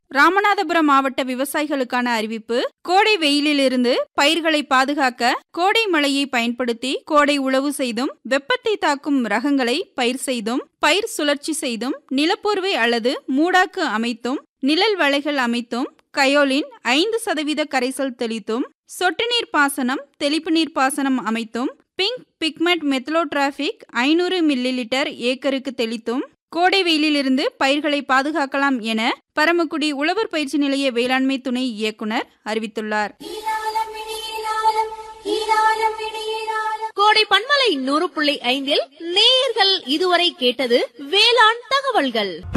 ராமநாதபுரம் மாவட்ட விவசாயிகளுக்கான அறிவிப்பு கோடை வெயிலிலிருந்து பயிர்களை பாதுகாக்க கோடை மழையை பயன்படுத்தி கோடை உழவு செய்தும் வெப்பத்தை தாக்கும் ரகங்களை பயிர் செய்தும் பயிர் சுழற்சி செய்தும் நிலப்போர்வை அல்லது மூடாக்கு அமைத்தும் நிழல் வலைகள் அமைத்தும் கயோலின் ஐந்து சதவீத கரைசல் தெளித்தும் சொட்டு நீர் பாசனம் தெளிப்பு நீர் பாசனம் அமைத்தும் பிங்க் பிக்மெட் மெத்லோடிராபிக் ஐநூறு மில்லி லிட்டர் ஏக்கருக்கு தெளித்தும் கோடை வெயிலிலிருந்து பயிர்களை பாதுகாக்கலாம் என பரமக்குடி உழவர் பயிற்சி நிலைய வேளாண்மை துணை இயக்குனர் அறிவித்துள்ளார் கோடை பண்பலை நூறு புள்ளி ஐந்தில் நேயர்கள் இதுவரை கேட்டது வேளாண் தகவல்கள்